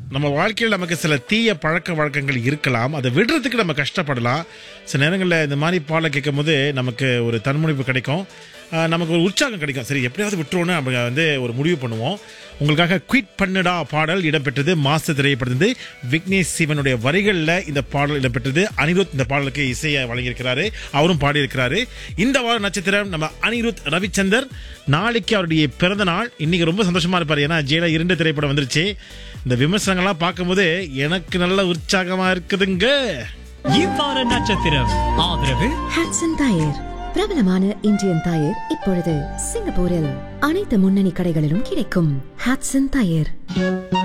நம்ம வாழ்க்கையில் நமக்கு சில தீய பழக்க வழக்கங்கள் இருக்கலாம் அதை விடுறதுக்கு நம்ம கஷ்டப்படலாம் சில நேரங்களில் இந்த மாதிரி பாடலை கேட்கும் போது நமக்கு ஒரு தன்முனைப்பு கிடைக்கும் ஆஹ் நமக்கு ஒரு உற்சாகம் கிடைக்கும் சரி எப்படியாவது விட்டுருவோன்னு நம்ம வந்து ஒரு முடிவு பண்ணுவோம் உங்களுக்காக குயிட் பண்ணுடா பாடல் இடம்பெற்றது மாஸ்டர் திரைப்படத்து விக்னேஷ் சிவனுடைய வரிகளில் இந்த பாடல் இடம்பெற்றது அனிருத் இந்த பாடலுக்கு இசையை வழங்கியிருக்கிறாரு அவரும் பாடியிருக்கிறாரு இந்த வார நட்சத்திரம் நம்ம அனிருத் ரவிச்சந்தர் நாளைக்கு அவருடைய பிறந்த நாள் இன்னைக்கு ரொம்ப சந்தோஷமா இருப்பார் ஏன்னா ஜெயில இரண்டு திரைப்படம் வந்துருச்சு இந்த விமர்சனங்கள்லாம் பார்க்கும்போது எனக்கு நல்ல உற்சாகமா இருக்குதுங்க இவ்வார நட்சத்திரம் ஆதரவு ஹாட்சன் டயர் பிரபலமான இந்தியன் டயர் இப்பொழுது சிங்கப்பூரில் அனைத்து முன்னணி கடைகளிலும் கிடைக்கும் ஹாட்சன் டயர்